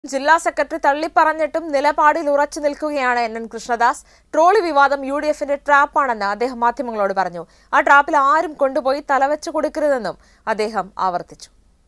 ജില്ലാ സെക്രട്ടറി തള്ളിപ്പറഞ്ഞിട്ടും നിലപാടിൽ ഉറച്ചു നിൽക്കുകയാണ് എൻ എൻ കൃഷ്ണദാസ് ട്രോളി വിവാദം യു ഡി എഫിന്റെ ട്രാപ്പാണെന്ന് അദ്ദേഹം മാധ്യമങ്ങളോട് പറഞ്ഞു ആ ട്രാപ്പിൽ ആരും കൊണ്ടുപോയി തലവെച്ചു കൊടുക്കരുതെന്നും അദ്ദേഹം ആവർത്തിച്ചു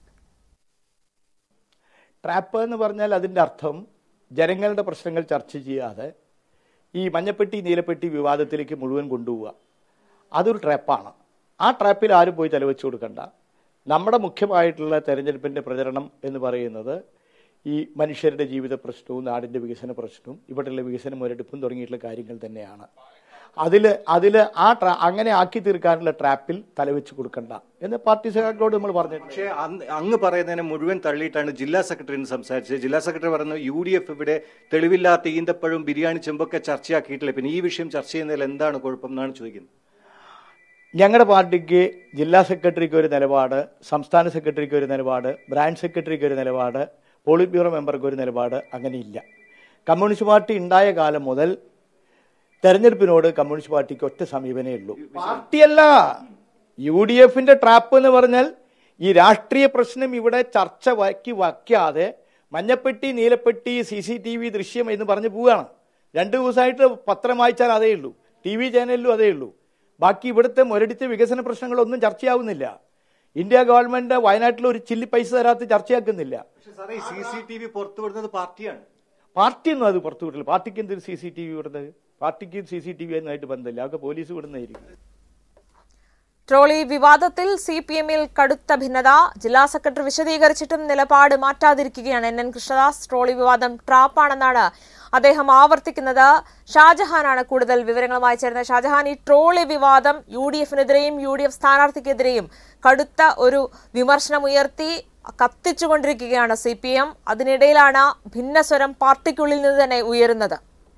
ട്രാപ്പ് എന്ന് പറഞ്ഞാൽ അതിൻ്റെ അർത്ഥം ജനങ്ങളുടെ പ്രശ്നങ്ങൾ ചർച്ച ചെയ്യാതെ ഈ മഞ്ഞപ്പെട്ടി നീലപ്പെട്ടി വിവാദത്തിലേക്ക് മുഴുവൻ കൊണ്ടുപോവുക അതൊരു ട്രാപ്പാണ് ആ ട്രാപ്പിൽ ആരും പോയി തലവെച്ച് കൊടുക്കണ്ട നമ്മുടെ മുഖ്യമായിട്ടുള്ള തെരഞ്ഞെടുപ്പിൻ്റെ പ്രചരണം എന്ന് പറയുന്നത് ഈ മനുഷ്യരുടെ ജീവിത പ്രശ്നവും നാടിൻ്റെ വികസന പ്രശ്നവും ഇവിടെയുള്ള വികസന മുരടിപ്പും തുടങ്ങിയിട്ടുള്ള കാര്യങ്ങൾ തന്നെയാണ് അതിൽ അതിൽ ആ ട്രാ അങ്ങനെ ആക്കി തീർക്കാനുള്ള ട്രാപ്പിൽ തലവെച്ച് കൊടുക്കണ്ട എന്ന് പാർട്ടി സഖാക്കളോട് നമ്മൾ പറഞ്ഞിട്ടുണ്ട് പക്ഷേ അന്ന് അങ്ങ് പറയുന്നതിനെ മുഴുവൻ തള്ളിയിട്ടാണ് ജില്ലാ സെക്രട്ടറി ഇന്ന് സംസാരിച്ചത് ജില്ലാ സെക്രട്ടറി പറഞ്ഞു യു ഡി എഫ് ഇവിടെ തെളിവില്ലാത്ത ഈന്തപ്പഴവും ബിരിയാണി ചെമ്പൊക്കെ ചർച്ചയാക്കിയിട്ടില്ല പിന്നെ ഈ വിഷയം ചർച്ച ചെയ്യുന്നതിൽ എന്താണ് കുഴപ്പം എന്നാണ് ചോദിക്കുന്നത് ഞങ്ങളുടെ പാർട്ടിക്ക് ജില്ലാ സെക്രട്ടറിക്ക് ഒരു നിലപാട് സംസ്ഥാന സെക്രട്ടറിക്ക് ഒരു നിലപാട് ബ്രാഞ്ച് സെക്രട്ടറിക്ക് ഒരു നിലപാട് പോളിറ്റ് ബ്യൂറോ മെമ്പർക്ക് ഒരു നിലപാട് അങ്ങനെയില്ല കമ്മ്യൂണിസ്റ്റ് പാർട്ടി ഉണ്ടായ കാലം മുതൽ തെരഞ്ഞെടുപ്പിനോട് കമ്മ്യൂണിസ്റ്റ് പാർട്ടിക്ക് ഒറ്റ സമീപനേ ഉള്ളൂ പാർട്ടിയല്ല യു ഡി എഫിന്റെ ട്രാപ്പ് എന്ന് പറഞ്ഞാൽ ഈ രാഷ്ട്രീയ പ്രശ്നം ഇവിടെ ചർച്ച വയ്ക്കി വയ്ക്കാതെ മഞ്ഞപ്പെട്ടി നീലപ്പെട്ടി സി സി ടി വി ദൃശ്യം എന്ന് പറഞ്ഞ് പോവുകയാണ് രണ്ട് ദിവസമായിട്ട് പത്രം വായിച്ചാൽ അതേ ഉള്ളൂ ടി വി ചാനലിലും അതേ ഉള്ളൂ ബാക്കി ഇവിടുത്തെ മുരടിച്ച വികസന പ്രശ്നങ്ങളൊന്നും ചർച്ചയാവുന്നില്ല ഇന്ത്യ ഗവൺമെന്റ് വയനാട്ടിൽ ഒരു ചില്ലി പൈസ തരാത്ത ചർച്ചയാക്കുന്നില്ല പക്ഷേ സാറേ ഈ സി സി ടി വി പുറത്തുവിടുന്നത് പാർട്ടിയാണ് പാർട്ടിയൊന്നും അത് പുറത്തു വിടില്ല പാർട്ടിക്ക് എന്തൊരു സി സി ടി വി വിടുന്നത് പാർട്ടിക്ക് സി സി ടി വി ആയിട്ട് ബന്ധമില്ല അതൊക്കെ പോലീസ് വിടുന്നതായിരിക്കും ട്രോളി വിവാദത്തിൽ സി പി എമ്മിൽ കടുത്ത ഭിന്നത ജില്ലാ സെക്രട്ടറി വിശദീകരിച്ചിട്ടും നിലപാട് മാറ്റാതിരിക്കുകയാണ് എൻ എൻ കൃഷ്ണദാസ് ട്രോളി വിവാദം ട്രാപ്പാണെന്നാണ് അദ്ദേഹം ആവർത്തിക്കുന്നത് ഷാജഹാനാണ് കൂടുതൽ വിവരങ്ങളുമായി ചേരുന്നത് ഷാജഹാൻ ഈ ട്രോളി വിവാദം യു ഡി എഫിനെതിരെയും യു ഡി എഫ് സ്ഥാനാർത്ഥിക്കെതിരെയും കടുത്ത ഒരു വിമർശനമുയർത്തി കത്തിച്ചുകൊണ്ടിരിക്കുകയാണ് സി പി എം അതിനിടയിലാണ് ഭിന്നസ്വരം പാർട്ടിക്കുള്ളിൽ നിന്ന് തന്നെ ഉയരുന്നത്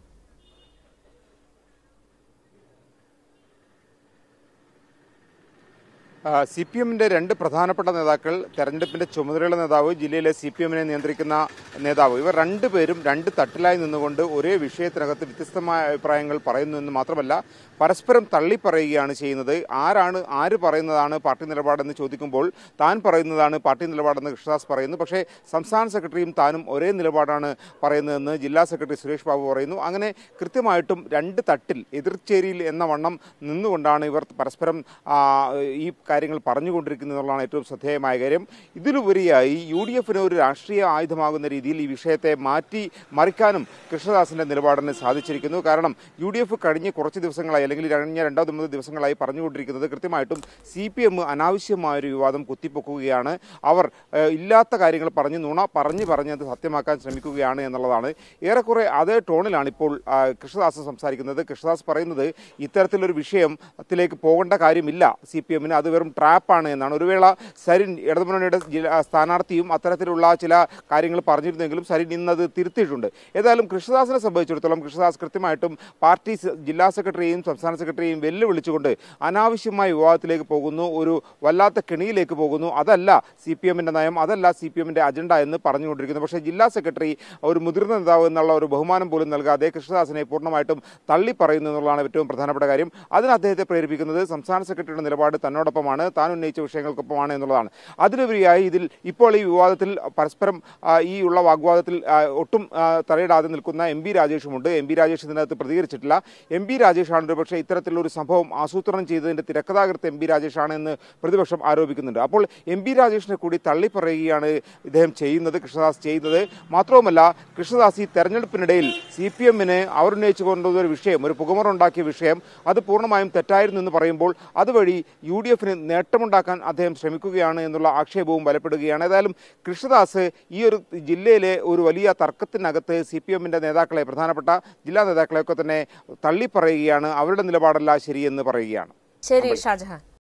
സി പി എമ്മിന്റെ രണ്ട് പ്രധാനപ്പെട്ട നേതാക്കൾ തെരഞ്ഞെടുപ്പിന്റെ ചുമതലയുള്ള നേതാവ് ജില്ലയിലെ സി പി എമ്മിനെ നിയന്ത്രിക്കുന്ന നേതാവ് ഇവർ രണ്ടുപേരും രണ്ട് തട്ടിലായി നിന്നുകൊണ്ട് ഒരേ വിഷയത്തിനകത്ത് വ്യത്യസ്തമായ അഭിപ്രായങ്ങൾ പറയുന്നു എന്ന് മാത്രമല്ല പരസ്പരം തള്ളിപ്പറയുകയാണ് ചെയ്യുന്നത് ആരാണ് ആര് പറയുന്നതാണ് പാർട്ടി നിലപാടെന്ന് ചോദിക്കുമ്പോൾ താൻ പറയുന്നതാണ് പാർട്ടി നിലപാടെന്ന് കൃഷ്ണദാസ് പറയുന്നു പക്ഷേ സംസ്ഥാന സെക്രട്ടറിയും താനും ഒരേ നിലപാടാണ് പറയുന്നതെന്ന് ജില്ലാ സെക്രട്ടറി സുരേഷ് ബാബു പറയുന്നു അങ്ങനെ കൃത്യമായിട്ടും രണ്ട് തട്ടിൽ എതിർച്ചേരിയിൽ എന്ന വണ്ണം നിന്നുകൊണ്ടാണ് ഇവർ പരസ്പരം ആ, ഈ കാര്യങ്ങൾ പറഞ്ഞുകൊണ്ടിരിക്കുന്നത് എന്നുള്ളതാണ് ഏറ്റവും ശ്രദ്ധേയമായ കാര്യം ഇതിലുപരിയായി യു ഡി എഫിന് ഒരു രാഷ്ട്രീയ ആയുധമാകുന്ന രീതിയിൽ ഈ വിഷയത്തെ മാറ്റി മറിക്കാനും കൃഷ്ണദാസിന്റെ നിലപാടിന് സാധിച്ചിരിക്കുന്നു കാരണം യു ഡി എഫ് കഴിഞ്ഞ കുറച്ച് ദിവസങ്ങളായി അല്ലെങ്കിൽ കഴിഞ്ഞ രണ്ടോ മൂന്നോ ദിവസങ്ങളായി പറഞ്ഞുകൊണ്ടിരിക്കുന്നത് കൃത്യമായിട്ടും സി പി എം അനാവശ്യമായൊരു വിവാദം കുത്തിപ്പൊക്കുകയാണ് അവർ ഏഹ്, ഇല്ലാത്ത കാര്യങ്ങൾ പറഞ്ഞ് നുണ പറഞ്ഞ് പറഞ്ഞ് അത് സത്യമാക്കാൻ ശ്രമിക്കുകയാണ് എന്നുള്ളതാണ് ഏറെക്കുറെ അതേ ടോണിലാണ് ഇപ്പോൾ ആ, കൃഷ്ണദാസ് സംസാരിക്കുന്നത് കൃഷ്ണദാസ് പറയുന്നത് ഇത്തരത്തിലൊരു വിഷയത്തിലേക്ക് പോകേണ്ട കാര്യമില്ല സി പി എമ്മിന് അത് വെറും ട്രാപ്പാണ് എന്നാണ് ഒരു വേള സരിൻ ഇടതുമുന്നണിയുടെ ജില്ലാ സ്ഥാനാർത്ഥിയും അത്തരത്തിലുള്ള ചില കാര്യങ്ങൾ പറഞ്ഞിരുന്നെങ്കിലും സരിൻ ഇന്നത് തിരുത്തിയിട്ടുണ്ട് ഏതായാലും കൃഷ്ണദാസിനെ സംബന്ധിച്ചിടത്തോളം കൃഷ്ണദാസ് കൃത്യമായിട്ടും പാർട്ടി സ- ജില്ലാ സെക്രട്ടറിയെയും സംസ്ഥാന സെക്രട്ടറിയെയും വെല്ലുവിളിച്ചുകൊണ്ട് അനാവശ്യമായ വിവാദത്തിലേക്ക് പോകുന്നു ഒരു വല്ലാത്ത കെണിയിലേക്ക് പോകുന്നു അതല്ല സി പി എമ്മിന്റെ നയം അതല്ല സി പി എമ്മിന്റെ അജണ്ട എന്ന് പറഞ്ഞുകൊണ്ടിരിക്കുന്നു പക്ഷേ ജില്ലാ സെക്രട്ടറി ഒരു മുതിർന്ന നേതാവ് എന്നുള്ള ഒരു ബഹുമാനം പോലും നൽകാതെ കൃഷ്ണദാസിനെ പൂർണ്ണമായിട്ടും തള്ളി പറയുന്നു എന്നുള്ളതാണ് ഏറ്റവും പ്രധാനപ്പെട്ട കാര്യം അതിന് അദ്ദേഹത്തെ പ്രേരിപ്പിക്കുന്നത് സംസ്ഥാന സെക്രട്ടറിയുടെ നിലപാട് തന്നോടൊപ്പമാണ് താൻ ഉന്നയിച്ച വിഷയങ്ങൾക്കൊപ്പമാണ് എന്നുള്ളതാണ് അതിലുപരിയായി ഇതിൽ ഇപ്പോൾ ഈ വിവാദത്തിൽ പരസ്പരം ആ, ഈ ഉള്ള വാഗ്വാദത്തിൽ ആ, ഒട്ടും ആ, തലയിടാതെ നിൽക്കുന്ന എം ബി രാജേഷുമുണ്ട് എം ബി രാജേഷ് ഇതിനകത്ത് പ്രതികരിച്ചിട്ടില്ല എം ബി രാജേഷാണ് ഒരു പക്ഷേ ഇത്തരത്തിലൊരു സംഭവം ആസൂത്രണം ചെയ്തതിന്റെ തിരക്കഥാകൃത്ത് എം ബി രാജേഷാണ് എന്ന് പ്രതിപക്ഷം ആരോപിക്കുന്നുണ്ട് അപ്പോൾ എം ബി രാജേഷിനെ കൂടി തള്ളിപ്പറയുകയാണ് ഇദ്ദേഹം ചെയ്യുന്നത് കൃഷ്ണദാസ് ചെയ്യുന്നത് മാത്രവുമല്ല കൃഷ്ണദാസ് ഈ തെരഞ്ഞെടുപ്പിനിടയിൽ സി പി എമ്മിന് അവർ ഉന്നയിച്ചു കൊണ്ടുവന്ന ഒരു വിഷയം ഒരു പുകമറുണ്ടാക്കിയ വിഷയം അത് പൂർണ്ണമായും തെറ്റായിരുന്നു എന്ന് പറയുമ്പോൾ അതുവഴി യു ഡി എഫിന് നേട്ടമുണ്ടാക്കാൻ അദ്ദേഹം ശ്രമിക്കുകയാണ് എന്നുള്ള ആക്ഷേപവും ബലപ്പെടുകയാണ് ഏതായാലും കൃഷ്ണദാസ് ഈ ഒരു ജില്ലയിലെ ഒരു വലിയ തർക്കത്തിനകത്ത് സി പി എമ്മിന്റെ നേതാക്കളെ പ്രധാനപ്പെട്ട ജില്ലാ നേതാക്കളെയൊക്കെ തന്നെ തള്ളിപ്പറയുകയാണ് അവരുടെ നിലപാടല്ല ശരിയെന്ന് പറയുകയാണ് ശരി ഷാജഹാൻ